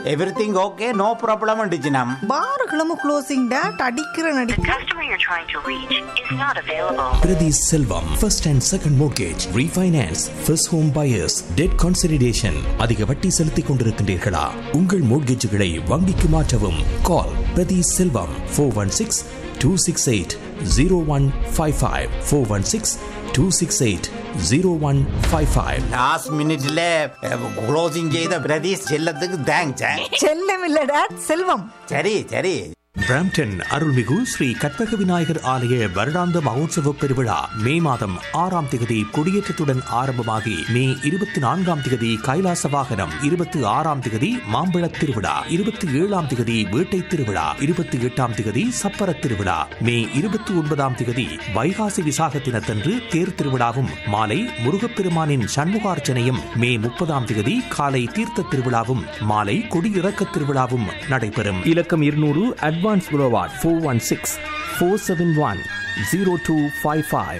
Everything okay no problem அண்டிச்சினம் பார்களும் closing date அடிக்கிற நடி The customer you're trying to reach is not available. Priti Selvam, first and second mortgage, refinance, first home buyers, debt consolidation. அதிக வட்டி செலுத்திக் கொண்டிருக்கின்றீர்களா உங்கள் மோட்கேஜுகளை வங்கிக்கு மாற்றவும் கால் Prathi Selvam four one six two six eight zero one five five four one six two six eight zero one five five last மினிட்ல closing செய்த பிரதீஷ் செல்லத்துக்கு தேங்க்ஸ் செல்லம் இல்ல டேட் செல்வம் சரி சரி பிராம்டன் அருள்மிகு ஸ்ரீ கற்பக விநாயகர் ஆலய வருடாந்த மகோத்சவ பெருவிழா மே மாதம் ஆறாம் திகதி கொடியேற்றத்துடன் ஆரம்பமாகி மே இருபத்தி நான்காம் திகதி கைலாச வாகனம் இருபத்தி ஆறாம் திகதி மாம்பழத் திருவிழா இருபத்தி ஏழாம் திகதி வேட்டை திருவிழா இருபத்தி எட்டாம் திகதி சப்பர திருவிழா மே இருபத்தி ஒன்பதாம் திகதி வைகாசி விசாக தினத்தன்று தேர் திருவிழாவும் மாலை முருகப்பெருமானின் சண்முகார்ச்சனையும் மே முப்பதாம் திகதி காலை தீர்த்த திருவிழாவும் மாலை கொடியிறக்க திருவிழாவும் நடைபெறும் இலக்கம் இருநூறு அட்வான்ஸ் புரோவாட் four one six four seven one zero two five five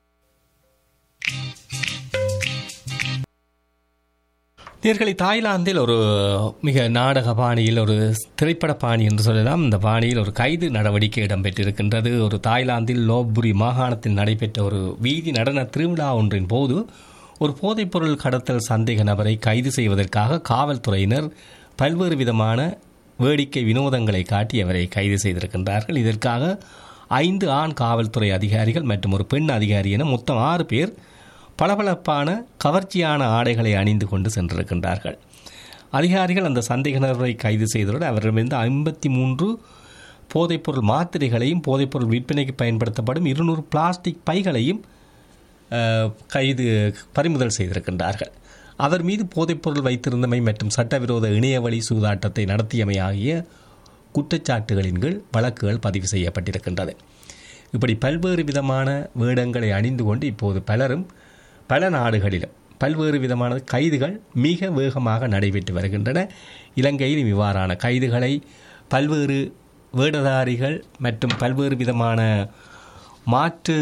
நேர்களை தாய்லாந்தில் ஒரு மிக நாடக பாணியில் ஒரு திரைப்பட பாணி என்று சொல்லலாம் இந்த பாணியில் ஒரு கைது நடவடிக்கை இடம்பெற்றிருக்கின்றது ஒரு தாய்லாந்தில் லோப்புரி மாகாணத்தில் நடைபெற்ற ஒரு வீதி நடன திருவிழா ஒன்றின் போது ஒரு போதைப்பொருள் கடத்தல் சந்தேக நபரை கைது செய்வதற்காக காவல்துறையினர் பல்வேறு விதமான வேடிக்கை வினோதங்களை காட்டி அவரை கைது செய்திருக்கின்றார்கள் இதற்காக ஐந்து ஆண் காவல்துறை அதிகாரிகள் மற்றும் ஒரு பெண் அதிகாரி என மொத்தம் ஆறு பேர் பளபளப்பான கவர்ச்சியான ஆடைகளை அணிந்து கொண்டு சென்றிருக்கின்றார்கள் அதிகாரிகள் அந்த சந்தேக நபரை கைது செய்ததுடன் அவரிடமிருந்து ஐம்பத்தி மூன்று போதைப்பொருள் மாத்திரைகளையும் போதைப்பொருள் விற்பனைக்கு பயன்படுத்தப்படும் இருநூறு பிளாஸ்டிக் பைகளையும் அஹ், கைது பறிமுதல் செய்திருக்கின்றார்கள் அவர் மீது போதைப்பொருள் வைத்திருந்தமை மற்றும் சட்டவிரோத இணையவழி சூதாட்டத்தை நடத்தியமை ஆகிய குற்றச்சாட்டுகளின் கீழ் வழக்குகள் பதிவு செய்யப்பட்டிருக்கின்றது இப்படி பல்வேறு விதமான வேடங்களை அணிந்து கொண்டு இப்போது பலரும் பல நாடுகளிலும் பல்வேறு விதமான கைதுகள் மிக வேகமாக நடைபெற்று வருகின்றன இலங்கையில் இவ்வாறான கைதுகளை பல்வேறு வேடதாரிகள் மற்றும் பல்வேறு விதமான மாற்று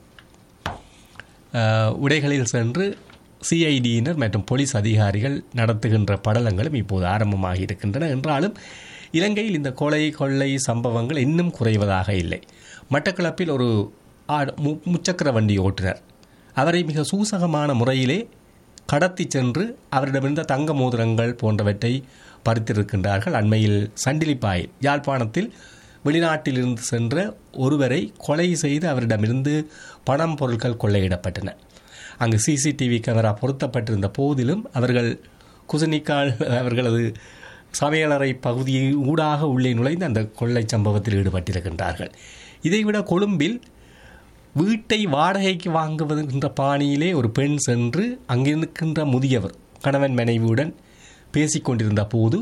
அஹ், உடைகளில் சென்று சிஐடியினர் மற்றும் போலீஸ் அதிகாரிகள் நடத்துகின்ற படலங்களும் இப்போது ஆரம்பமாகி இருக்கின்றன என்றாலும் இலங்கையில் இந்த கொலை கொள்ளை சம்பவங்கள் இன்னும் குறைவதாக இல்லை மட்டக்களப்பில் ஒரு ஆ- மு- முச்சக்கர வண்டி ஓட்டுநர் அவரை மிக சூசகமான முறையிலே கடத்தி சென்று அவரிடமிருந்த தங்க மோதிரங்கள் போன்றவற்றை பறித்திருக்கின்றார்கள் அண்மையில் சண்டிலிப்பாயில் யாழ்ப்பாணத்தில் வெளிநாட்டிலிருந்து சென்ற ஒருவரை கொலை செய்து அவரிடமிருந்து பணம் பொருட்கள் கொள்ளையிடப்பட்டன அங்கு சிசிடிவி கேமரா பொருத்தப்பட்டிருந்த போதிலும் அவர்கள் குசனிக்கால் அவர்களது சமையலறை பகுதியை ஊடாக உள்ளே நுழைந்து அந்த கொள்ளை சம்பவத்தில் ஈடுபட்டிருக்கின்றார்கள் இதைவிட கொழும்பில் வீட்டை வாடகைக்கு வாங்குவதுகின்ற பாணியிலே ஒரு பெண் சென்று அங்கிருக்கின்ற முதியவர் கணவன் மனைவியுடன் பேசிக்கொண்டிருந்த போது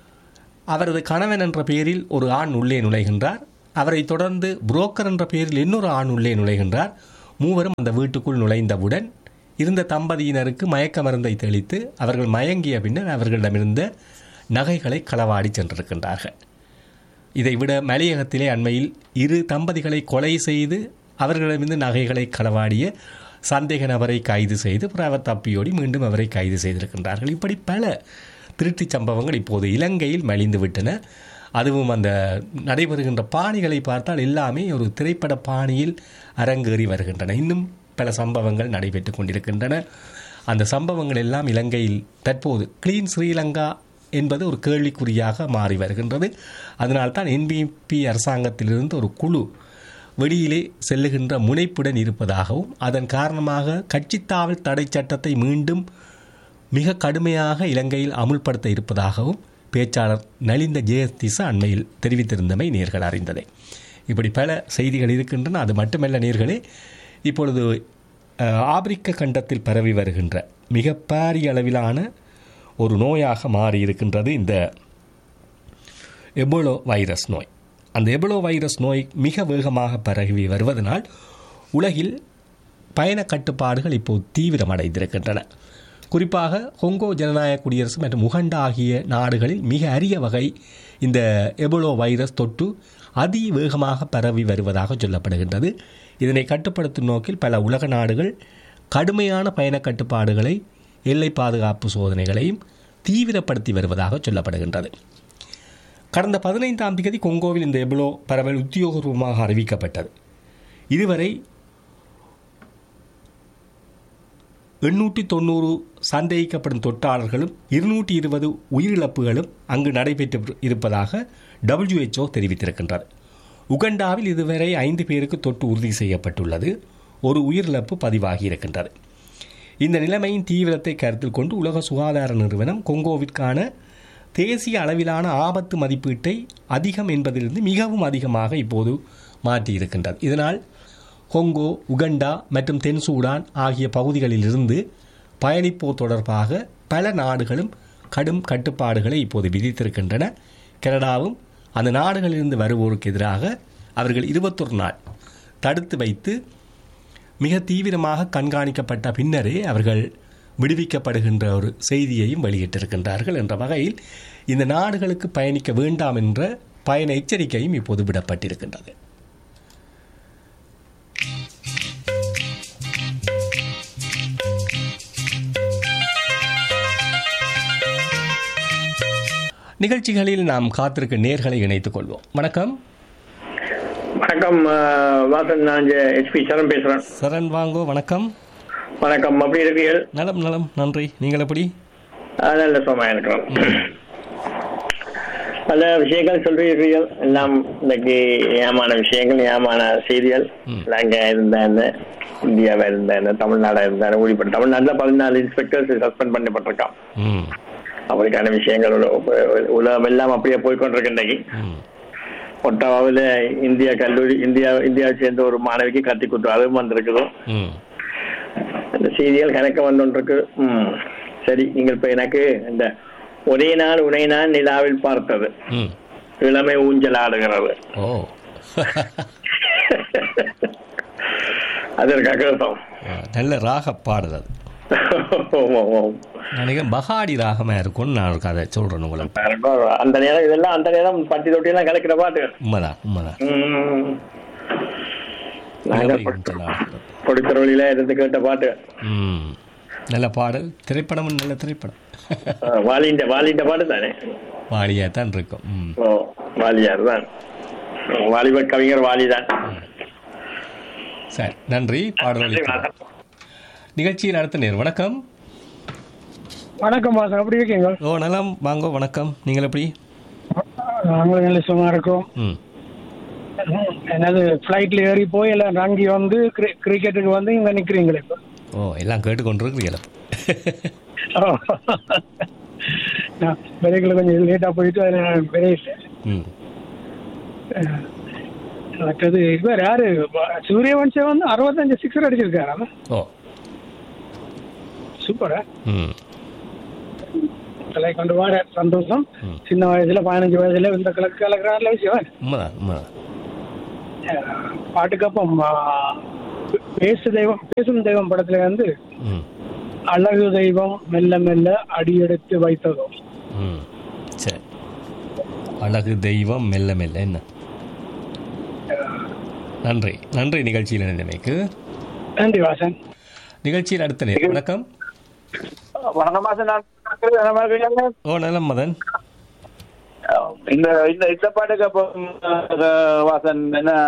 அவரது கணவன் என்ற பெயரில் ஒரு ஆண் உள்ளே நுழைகின்றார் அவரை தொடர்ந்து புரோக்கர் என்ற பெயரில் இன்னொரு ஆண் உள்ளே நுழைகின்றார் மூவரும் அந்த வீட்டுக்குள் நுழைந்தவுடன் இருந்த தம்பதியினருக்கு மயக்க மருந்தை தெளித்து அவர்கள் மயங்கிய பின்னர் அவர்களிடமிருந்த நகைகளை களவாடி சென்றிருக்கின்றார்கள் இதைவிட மலையகத்திலே அண்மையில் இரு தம்பதிகளை கொலை செய்து அவர்களிடமிருந்து நகைகளை களவாடிய சந்தேக நபரை கைது செய்து பிறகு அவர் தப்பியோடி மீண்டும் அவரை கைது செய்திருக்கின்றார்கள் இப்படி பல திருட்டுச் சம்பவங்கள் இப்போது இலங்கையில் மலிந்து விட்டன அதுவும் அந்த நடைபெறுகின்ற பாணிகளை பார்த்தால் எல்லாமே ஒரு திரைப்பட பாணியில் அரங்கேறி வருகின்றன இன்னும் பல சம்பவங்கள் நடைபெற்று கொண்டிருக்கின்றன அந்த சம்பவங்கள் எல்லாம் இலங்கையில் தற்போது கிளீன் ஸ்ரீலங்கா என்பது ஒரு கேள்விக்குறியாக மாறி வருகின்றது அதனால்தான் என்பிபி அரசாங்கத்திலிருந்து ஒரு குழு வெளியிலே செல்லுகின்ற முனைப்புடன் இருப்பதாகவும் அதன் காரணமாக கட்சித்தாவல் தடை சட்டத்தை மீண்டும் மிக கடுமையாக இலங்கையில் அமுல்படுத்த இருப்பதாகவும் பேச்சாளர் நலிந்த ஜெயதிச அண்மையில் தெரிவித்திருந்தமை நேர்கள் அறிந்ததே இப்படி பல செய்திகள் இருக்கின்றன அது மட்டுமல்ல நேர்களே இப்பொழுது அஹ், ஆப்பிரிக்க கண்டத்தில் பரவி வருகின்ற மிக பாரிய அளவிலான ஒரு நோயாக மாறி இருக்கின்றது இந்த எபோலோ வைரஸ் நோய் அந்த எபோலோ வைரஸ் நோய் மிக வேகமாக பரவி வருவதனால் உலகில் பயண கட்டுப்பாடுகள் இப்போது தீவிரமடைந்திருக்கின்றன குறிப்பாக கொங்கோ ஜனநாயக குடியரசு மற்றும் உகண்டா ஆகிய நாடுகளில் மிக அரிய வகை இந்த எபோலோ வைரஸ் தொற்று அதிவேகமாக பரவி வருவதாக சொல்லப்படுகின்றது இதனை கட்டுப்படுத்தும் நோக்கில் பல உலக நாடுகள் கடுமையான பயண கட்டுப்பாடுகளை எல்லை பாதுகாப்பு சோதனைகளையும் தீவிரப்படுத்தி வருவதாக சொல்லப்படுகின்றது கடந்த பதினைந்தாம் தேதி கொங்கோவில் இந்த எபுலோ பரவல் உத்தியோகபூர்வமாக அறிவிக்கப்பட்டது இதுவரை எண்ணூற்றி தொண்ணூறு சந்தேகிக்கப்படும் தொற்றாளர்களும் இருநூற்றி இருபது உயிரிழப்புகளும் அங்கு நடைபெற்று இருப்பதாக WHO தெரிவித்திருக்கின்றது உகண்டாவில் இதுவரை ஐந்து பேருக்கு தொற்று உறுதி செய்யப்பட்டுள்ளது ஒரு உயிரிழப்பு பதிவாகி இருக்கின்றது இந்த நிலைமையின் தீவிரத்தை கருத்தில் கொண்டு உலக சுகாதார நிறுவனம் கொங்கோவிற்கான தேசிய அளவிலான ஆபத்து மதிப்பீட்டை அதிகம் என்பதிலிருந்து மிகவும் அதிகமாக இப்போது மாற்றியிருக்கின்றது இதனால் கொங்கோ உகண்டா மற்றும் தென் சூடான் ஆகிய பகுதிகளிலிருந்து பயணிப்போர் தொடர்பாக பல நாடுகளும் கடும் கட்டுப்பாடுகளை இப்போது விதித்திருக்கின்றன கனடாவும் அந்த நாடுகளிலிருந்து வருவோருக்கு எதிராக அவர்கள் இருபத்தொரு நாள் தடுத்து வைத்து மிக தீவிரமாக கண்காணிக்கப்பட்ட பின்னரே அவர்கள் விடுவிக்கப்படுகின்ற ஒரு செய்தியையும் வெளியிட்டிருக்கின்றார்கள் என்ற வகையில் இந்த நாடுகளுக்கு பயணிக்க வேண்டாம் என்ற பயண எச்சரிக்கையும் இப்போது விடப்பட்டிருக்கின்றது நிகழ்ச்சிகளில் நாம் காத்திருக்க நேர்களை இணைத்துக் கொள்வோம் வணக்கம் வணக்கம் அஹ், வாசன் நான் ஹெச்பி சரண் பேசுறேன் சரண் வாங்கோ வணக்கம் வணக்கம் அப்படி இருக்கீர்கள் நலம் நலம் நன்றி நீங்கள் எப்படி அஹ், நல்ல சுகமா இருக்கிறோம் பல விஷயங்கள் சொல்றீர்கள் எல்லாம் இன்னைக்கு ஏமான விஷயங்கள் ஏமான செய்திகள் நாங்க இருந்த என்ன இந்தியாவா இருந்த என்ன தமிழ்நாடா இருந்த என்ன ஊழிப்பட்ட தமிழ்நாட்டுல பதினாலு இன்ஸ்பெக்டர்ஸ் சஸ்பெண்ட் பண்ணப்பட்டிருக்கான் ம் அப்படிக்கான விஷயங்கள் உல- உல- உலகம் எல்லாம் அப்படியே போய்கொண்டிருக்கு இன்னைக்கு ம் ஒட்டாவாவில் இந்தியா கல்லூரி இந்தியா இந்தியாவை சேர்ந்த ஒரு மாணவிக்கு கத்தி குத்து அதுவும் வந்திருக்குது ம் அந்த செய்திகள் கணக்க வந்துருக்கு ம் சரி நீங்கள் இப்ப எனக்கு இந்த ஒரே நாள் உனை நான் நிலாவில் பார்த்தது ம் இளமை ஊஞ்சல் ஆடுகிறது ஓ அதற்காக அர்த்தம். நல்ல ராக பாடல் அது ஆமாம், ஆமாம். நினைக்கிறேன் பகாடி ராகமாக இருக்கும்னு நான் ஒரு கதை சொல்கிறேன் உங்களுக்கு பாருங்க, அந்த நேரம் இதெல்லாம் அந்த நேரம் பட்டி தொட்டி எல்லாம் கலக்கிற பாட்டு உண்மைதான் உண்மைதான் ம். நாங்கள் இளமை ஊஞ்சல் ஆடுகிறது. கொடுக்கிற வழியில இருந்து கேட்ட பாட்டு ம் நல்ல பாடல் திரைப்படமும் நல்ல திரைப்படம் ஆ, வாலிண்ட வாலிண்ட பாட்டு தானே வாலியாக தான் இருக்கும் ம் ஓ வாலியார் தான் வாலிபர் கவிஞர் வாலிதான் சரி நன்றி பாடல் அளித்தது. நிகழ்ச்சியில் அடுத்த நேர் வணக்கம் வணக்கம் வாசன் எப்படி இருக்கீங்க ஓ நலம் வாங்கோ வணக்கம் நீங்கள் எப்படி நாங்களும் நல்ல சும்மா இருக்கோம் ம் என்னது ஃப்ளைட்ல ஏறி போய் எல்லாம் அங்கே வந்து கிரி- கிரிக்கெட்டுக்கு வந்து இங்க நிக்கிறீங்களே இப்போ ஓ எல்லாம் கேட்டுக்கொண்டிருக்கிறீங்களா நான் விலைகளை கொஞ்சம் லேட்டா போயிட்டு அதில் நான் விரையில ம் மற்றது இவர் யாரு சூரியவன்ஷம் வந்து அறுபத்தஞ்சு சிக்ஸர் அடிச்சிருக்காரு ஓ சூப்பரா ம் தலை கொண்டு வாட சந்தோஷம் ம். சின்ன வயசுல பதினஞ்சு வயசுல இந்த கிழக்கு கலக்கிறாருல விஷயம் உண்மைதான் உண்மைதான் பாட்டுக்கப்புறம் ஆ, பேசு தெய்வம் பேசும் தெய்வம் படத்துல வந்து ம் அழகு தெய்வம் மெல்ல மெல்ல அடியெடுத்து வைத்ததோ ம் சரி அழகு தெய்வம் மெல்ல மெல்ல என்ன நன்றி நன்றி நிகழ்ச்சியில் இணைந்தமைக்கு நன்றி வாசன் நிகழ்ச்சியில் அடுத்த நேரம் வணக்கம் வணக்கம் மாசம் நான் நல்லா இருக்கீங்களா? ஓ நலம் மதன் இந்த இந்த இந்த பாட்டுக்கு அப்போ அஹ், வாசன் என்ன